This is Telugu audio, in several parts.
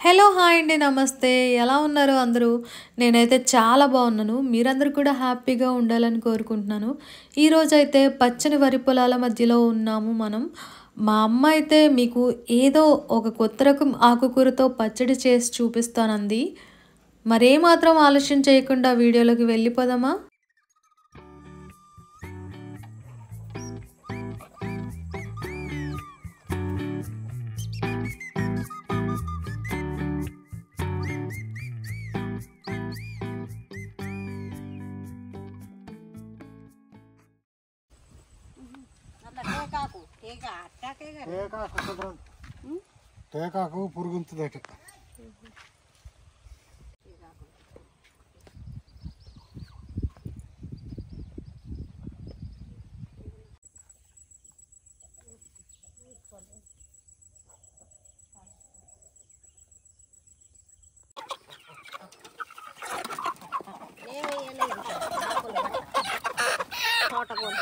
హలో హాయ్ అండి నమస్తే ఎలా ఉన్నారు అందరూ నేనైతే చాలా బాగున్నాను మీరందరూ కూడా హ్యాపీగా ఉండాలని కోరుకుంటున్నాను ఈరోజు అయితే పచ్చని వరి పొలాల మధ్యలో ఉన్నాము మనం మా అమ్మ అయితే మీకు ఏదో ఒక కొత్త రకం ఆకుకూరతో పచ్చడి చేసి చూపిస్తానంది మరేమాత్రం ఆలస్యం చేయకుండా వీడియోలోకి వెళ్ళిపోదామా టేకాకు టేక అట్టాకే కదా టేకాకు కుదరదు టేకాకు పురుగుంతుందట ఏం వేయలేదు ఇంకా. ఆకులు పట్ట. తోటకూర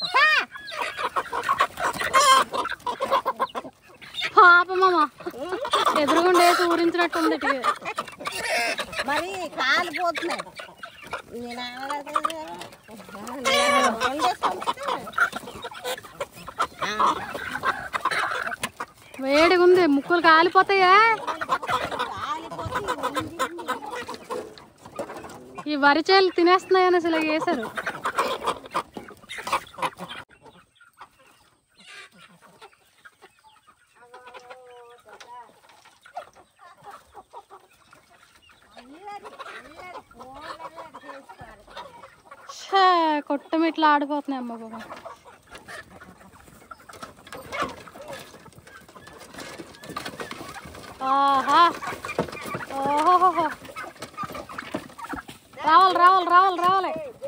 పాపమ్మ ఎదురుగుండే ఊరించినట్టుంది ఇటు. మరి కాలిపోతున్నాయి నేను అనలేదు కదా. నేను వండేస్తాను. ఆ, వేడిగా ఉంది ముక్కులు కాలిపోతాయా కాలిపోతే ఉంది. ఈ వరి చేలు తినేస్తున్నాయని అసలు వేశారు ఛే, కొట్టం ఇట్లా ఆడిపోతున్నాయి అమ్మ బాబా ఆహా ఓహో రావాలి రావాలి రావాలి రావాలి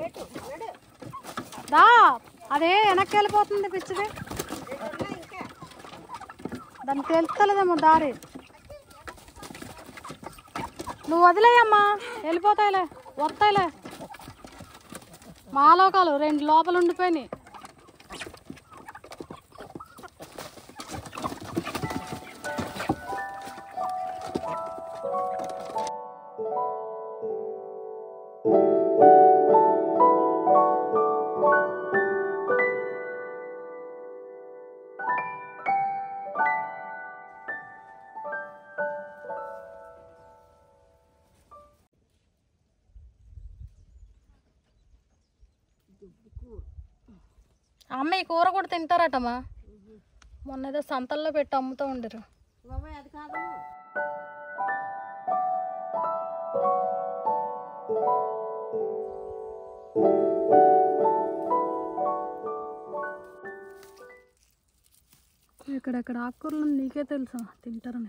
దా అదే వెనక్కి వెళ్ళిపోతుంది పిచ్చిది దానికి తెలుస్తలేదేమో దారి నువ్వు వదిలేయమ్మా వెళ్ళిపోతాయిలే వస్తాయిలే మాలోకాలు రెండు లోపల ఉండిపోయినాయి అమ్మ ఈ కూర కూడా తింటారటమ్మా మొన్న ఏదో సంతల్లో పెట్టి అమ్ముతూ ఉండరు బాబాయ్ అది కాదు ఇక్కడెక్కడ ఆకుకూరలు నీకే తెలుసా తింటారని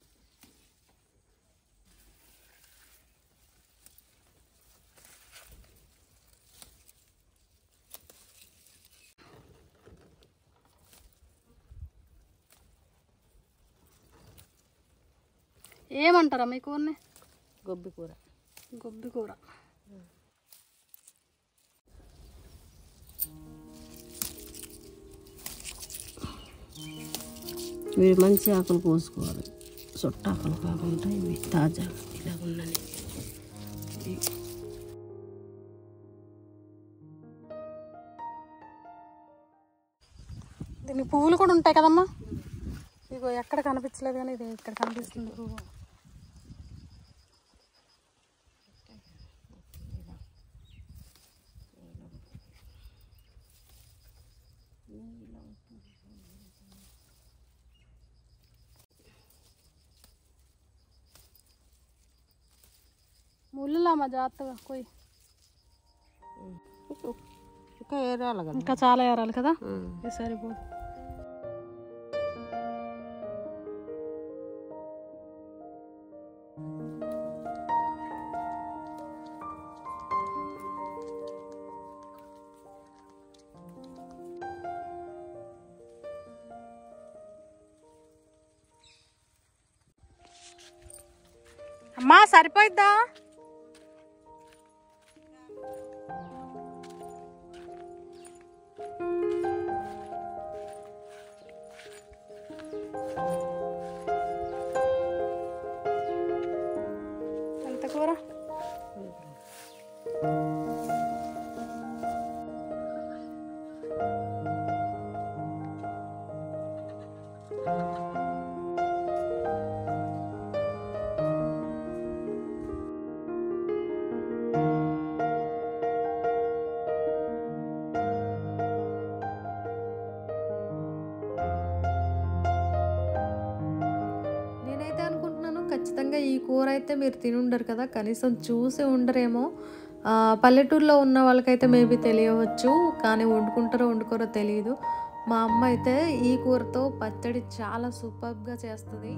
ఏమంటారా మీ కూరని గొబ్బి కూర గొబ్బి కూర ఇవి మంచి ఆకులు కోసుకోవాలి చుట్టాకులు కాకుండా ఇవి తాజా ఇలా ఉన్నాయి దీనికి పువ్వులు కూడా ఉంటాయి కదమ్మా ఇగో ఎక్కడ కనిపించలేదు కానీ ఇది ఇక్కడ కనిపిస్తుంది పువ్వు ముళ్ళులామా జాగ్రత్తగా కొయ్యి ఇంకా ఏరాలి కదా ఇంకా చాలా ఏరాలి కదా ఇది సరిపోదు అమ్మా సరిపోయిద్దా ఖచ్చితంగా ఈ కూర అయితే మీరు తిని ఉండరు కదా కనీసం చూసి ఉండరేమో ఆ, పల్లెటూరులో ఉన్న వాళ్ళకైతే మేబీ తెలియవచ్చు కానీ వండుకుంటారో వండుకోరో తెలియదు మా అమ్మ అయితే ఈ కూరతో పచ్చడి చాలా సూపర్గా చేస్తుంది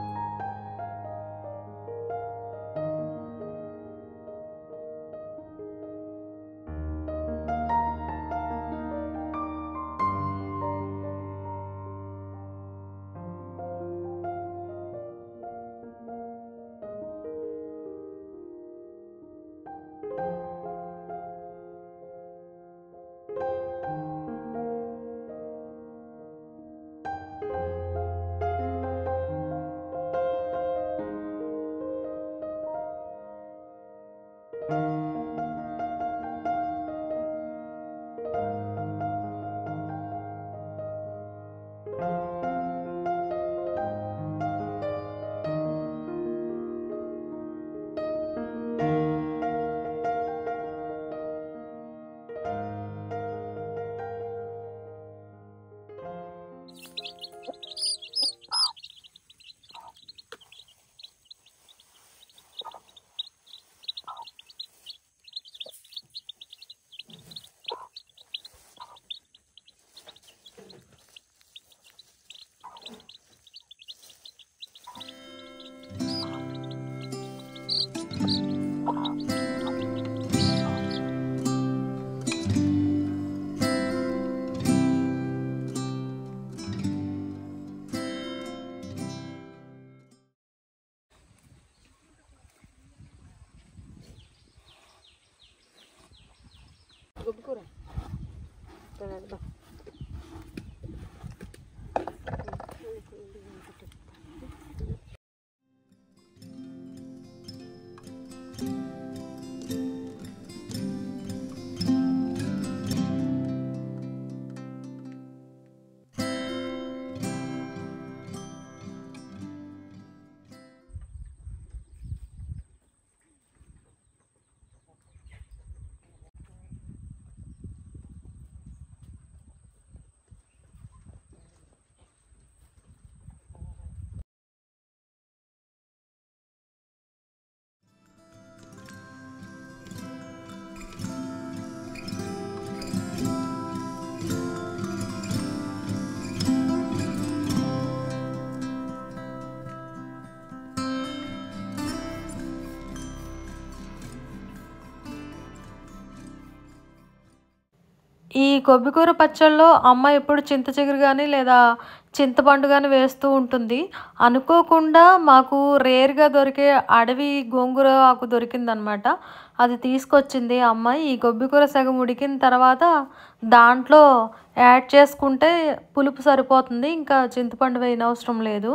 ఈ కొబ్బికూర పచ్చళ్ళలో అమ్మ ఎప్పుడు చింత చిగురు కానీ లేదా చింతపండు కానీ వేస్తూ ఉంటుంది అనుకోకుండా మాకు రేర్గా దొరికే అడవి గోంగూర ఆకు దొరికిందనమాట అది తీసుకొచ్చింది అమ్మ ఈ కొబ్బికూర సగం ఉడికిన తర్వాత దాంట్లో యాడ్ చేసుకుంటే పులుపు సరిపోతుంది ఇంకా చింతపండు వేయనవసరం లేదు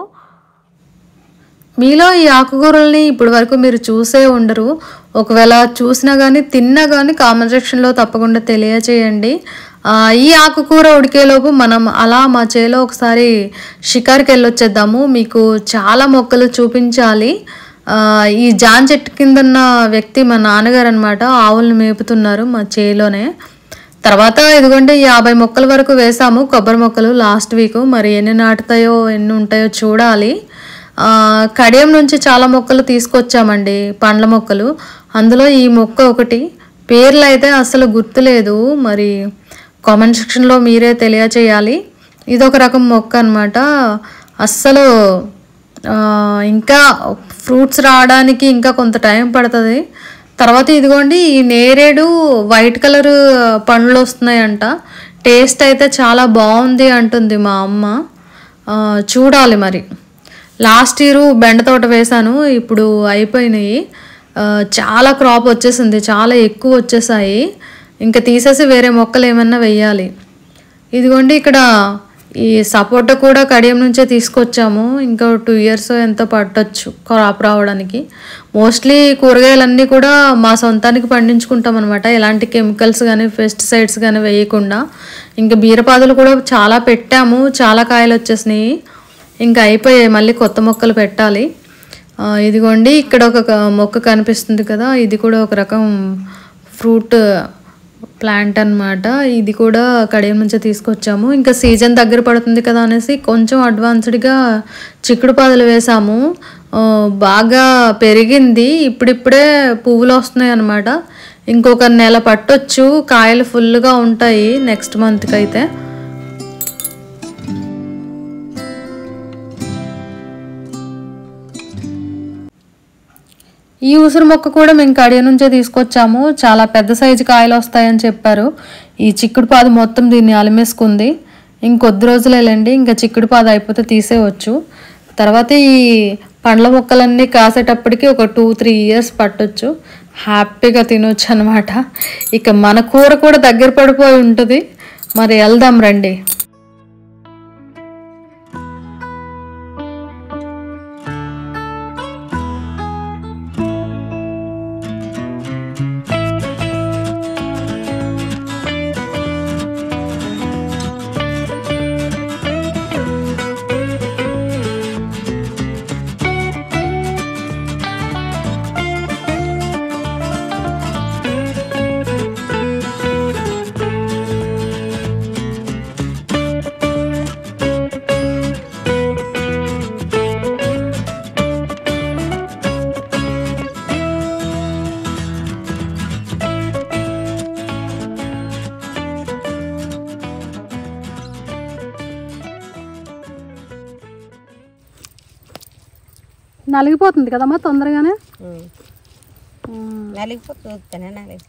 మీలో ఈ ఆకుకూరల్ని ఇప్పటి వరకు మీరు చూసే ఉండరు ఒకవేళ చూసినా కానీ తిన్నా కానీ కామెంట్ సెక్షన్లో తప్పకుండా తెలియచేయండి ఆ, ఈ ఆకుకూర ఉడికేలోపు మనం అలా మా చేలో ఒకసారి షికార్కి వెళ్ళొచ్చేద్దాము మీకు చాలా మొక్కలు చూపించాలి ఆ, ఈ జాన్ చెట్టు కింద ఉన్న వ్యక్తి మా నాన్నగారు అనమాట ఆవులను మేపుతున్నారు మా చేలోనే తర్వాత ఇదిగోండి యాభై మొక్కల వరకు వేసాము కొబ్బరి మొక్కలు లాస్ట్ వీక్ మరి ఎన్ని నాటుతాయో ఎన్ని ఉంటాయో చూడాలి ఆ, కడియం నుంచి చాలా మొక్కలు తీసుకొచ్చామండి పండ్ల మొక్కలు అందులో ఈ మొక్క ఒకటి పేర్లు అయితే అసలు గుర్తులేదు మరి కామెంట్ సెక్షన్లో మీరే తెలియచేయాలి ఇది ఒక రకం మొక్క అనమాట అస్సలు ఆ, ఇంకా ఫ్రూట్స్ రావడానికి ఇంకా కొంత టైం పడుతుంది తర్వాత ఇదిగోండి ఈ నేరేడు వైట్ కలర్ పండ్లు వస్తున్నాయంట టేస్ట్ అయితే చాలా బాగుంది అంటుంది మా అమ్మ ఆ, చూడాలి మరి లాస్ట్ ఇయర్ బెండ తోట వేశాను ఇప్పుడు అయిపోయినాయి ఆ, చాలా క్రాప్ వచ్చేసింది చాలా ఎక్కువ వచ్చేసాయి ఇంకా తీసేసి వేరే మొక్కలు ఏమన్నా వెయ్యాలి ఇదిగోండి ఇక్కడ ఈ సపోటా కూడా కడియం నుంచే తీసుకొచ్చాము ఇంకా టూ ఇయర్స్ ఎంతో పట్టొచ్చు క్రాప్ రావడానికి మోస్ట్లీ కూరగాయలన్నీ కూడా మా సొంతానికి పండించుకుంటాం అనమాట ఎలాంటి కెమికల్స్ కానీ పెస్టిసైడ్స్ కానీ వేయకుండా ఇంకా బీరపాదులు కూడా చాలా పెట్టాము చాలా కాయలు వచ్చేసినాయి ఇంకా అయిపోయాయి మళ్ళీ కొత్త మొక్కలు పెట్టాలి ఆ, ఇదిగోండి ఇక్కడ ఒక క- మొక్క కనిపిస్తుంది కదా ఇది కూడా ఒక రకం ఫ్రూట్ ప్లాంట్ అన్నమాట ఇది కూడా కడియం నుంచే తీసుకొచ్చాము ఇంకా సీజన్ దగ్గర పడుతుంది కదా అనేసి కొంచెం అడ్వాన్స్డ్గా చిక్కుడు పాదులు వేసాము ఆ, బాగా పెరిగింది ఇప్పుడిప్పుడే పువ్వులు వస్తున్నాయి అన్నమాట ఇంకొక నెల పట్టొచ్చు కాయలు ఫుల్గా ఉంటాయి నెక్స్ట్ మంత్కి అయితే ఈ ఉసిరి మొక్క కూడా మేము కడియ నుంచే తీసుకొచ్చాము చాలా పెద్ద సైజు కాయలు వస్తాయని చెప్పారు ఈ చిక్కుడు పాదు మొత్తం దీన్ని అలిమేసుకుంది ఇంకొద్ది రోజులేలండి ఇంకా చిక్కుడు పాదు అయిపోతే తీసేయవచ్చు తర్వాత ఈ పండ్ల మొక్కలన్నీ కాసేటప్పటికి ఒక టూ త్రీ ఇయర్స్ పట్టొచ్చు హ్యాపీగా తినొచ్చు అనమాట ఇక మన కూర కూడా దగ్గర పడిపోయి ఉంటుంది మరి వెళ్దాం రండి నలిగిపోతుంది కదమ్మా తొందరగానే నలిగిపోతుంది వస్తేనే నలిగి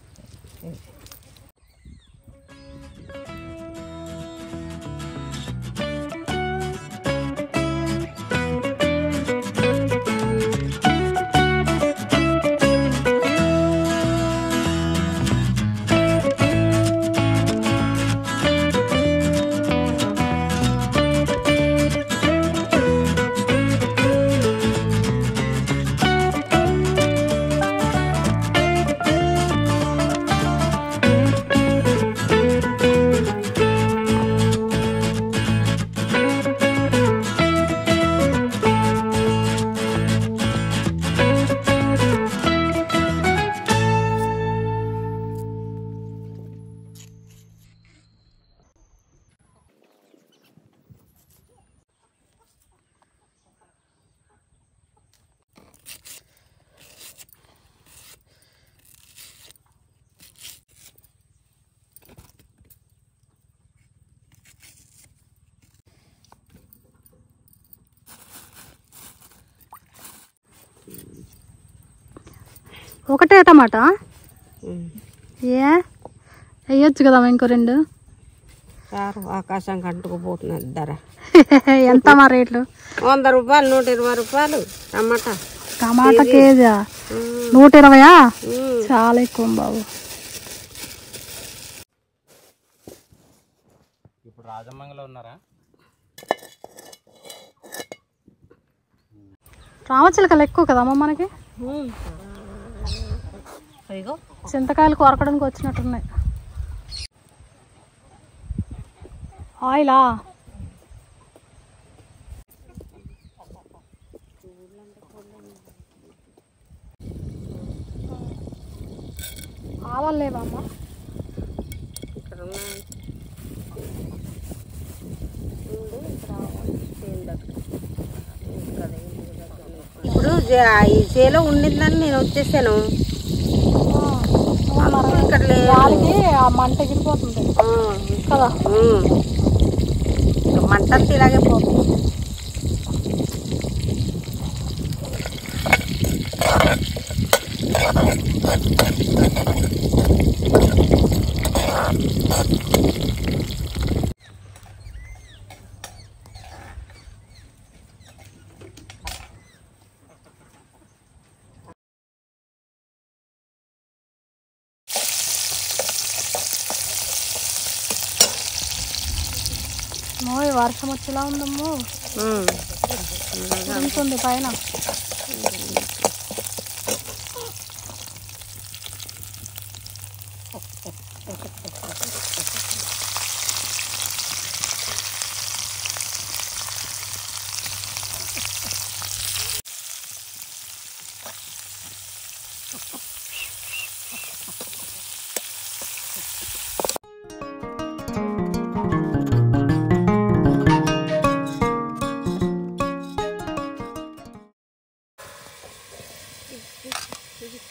ఒకటే టమాటా ఏ వేయచ్చు కదమ్మా ఇంకో రెండు సారు ఆకాశం కంటుకుపోతున్నది ధర ఎంత మా రేట్లు వంద రూపాయలు నూట ఇరవై రూపాయలు టమాటా టమాటా కేజా నూట ఇరవయా ఉమ్. చాలా ఎక్కువ బాబు రామచిలకలు ఎక్కువ కదమ్మా మనకి ఇగో చింతకాయలు కొరకడానికి వచ్చినట్టున్నాయి ఆయిలా ఆవాలు లేవమ్మా ఇక్కడ ఉన్నాయి. ఇప్పుడు జ- ఈ చేలో ఉండిందని నేను వచ్చేసాను ఇక్కడ లేదు గాలికి ఆ మంట ఎగిరిపోతుంది ఆ, కదా ఉమ్. ఇక మంట అంతా ఇలాగే పోతుంది మోయ్ వర్షం వచ్చేలా ఉందమ్మో ఉమ్. ఉంటుంది పైన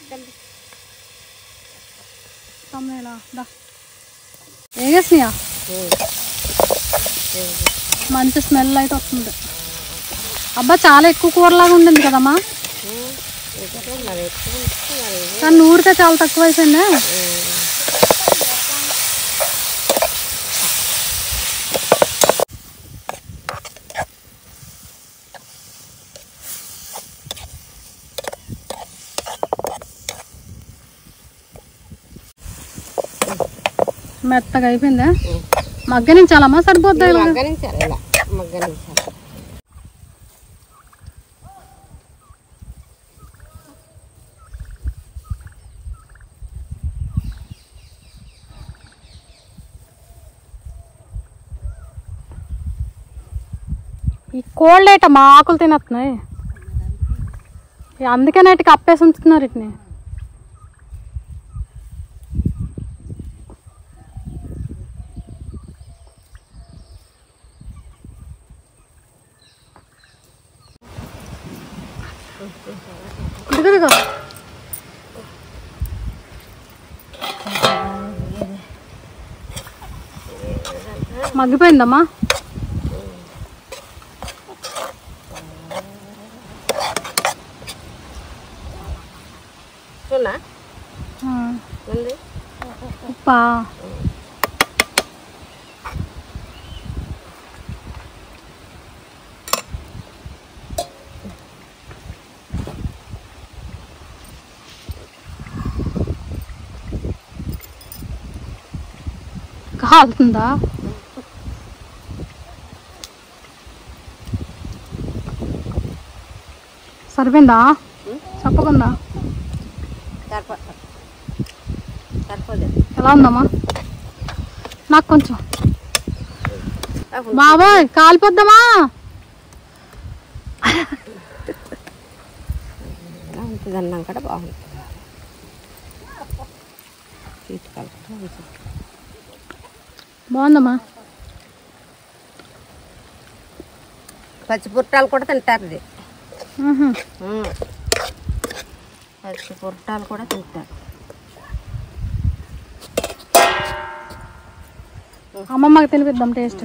తమ్ముళ్ళ దా ఏం చేసినాయా మంచి స్మెల్ అయితే వస్తుంది అబ్బా చాలా ఎక్కువ కూరలాగా ఉండింది కదమ్మా కానీ నూరితే చాలా తక్కువ అయిపోయిందా మెత్తగా అయిపోయిందా మగ్గనించాలమ్మా సరిపోద్దా ఇలాగ? మగ్గనించాలి ఇలా మగ్గనించాలి ఈ కోల్డ్ ఏటమ్మా ఆకులు తినేస్తున్నాయి ఇక అందుకే నైట్కి అప్పేసి ఉంచుతున్నారు వీటిని ఇదిగో ఇదిగో. మగ్గిపోయిందమ్మా చూనా ఆ, ఉంది ఉప్పా కాలుతుందా సరిపోయిందా చెప్పకుండా సరిపో సరిపోలేదు ఎలా ఉందమ్మా నాకు కొంచెం బాబాయ్ కాలిపోద్దామా ఇలా ఉంటుంది అన్నాం కూడా బాగుంది తీసి కలుపుతూ ఉంచు. బాగుందమ్మా పచ్చి పుట్టాలు కూడా తింటారు ఇది మ్హూ. ఉమ్. పచ్చి పుట్టాలు కూడా తింటారు అమ్మమ్మకి తెలిపిద్దాం టేస్ట్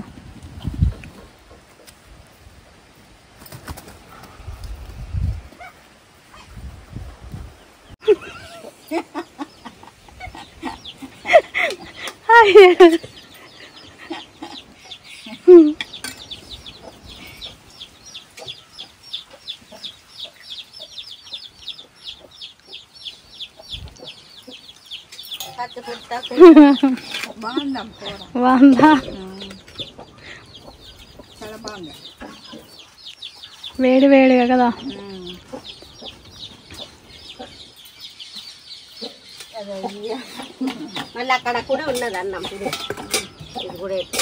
పచ్చి పుట్టాలు బాగుందా వేడి వేడిగా కదా మళ్ళీ అక్కడ కూడా ఉన్నది అన్నం ఇది ఇది కూడా ఎట్లా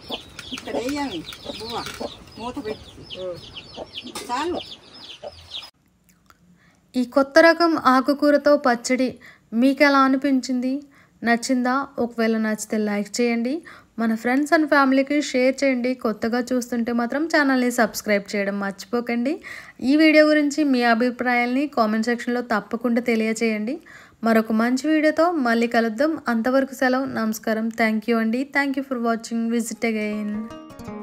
చాలు ఈ కొత్త రకం ఆకుకూరతో పచ్చడి మీకు ఎలా అనిపించింది నచ్చిందా ఒకవేళ నచ్చితే లైక్ చేయండి మన ఫ్రెండ్స్ అండ్ ఫ్యామిలీకి షేర్ చేయండి కొత్తగా చూస్తుంటే మాత్రం ఛానల్ని సబ్స్క్రైబ్ చేయడం మర్చిపోకండి ఈ వీడియో గురించి మీ అభిప్రాయాల్ని కామెంట్ సెక్షన్లో తప్పకుండా తెలియచేయండి మరొక మంచి వీడియోతో మళ్ళీ కలుద్దాం అంతవరకు సెలవు నమస్కారం థ్యాంక్ యూ అండి thank you for watching visit again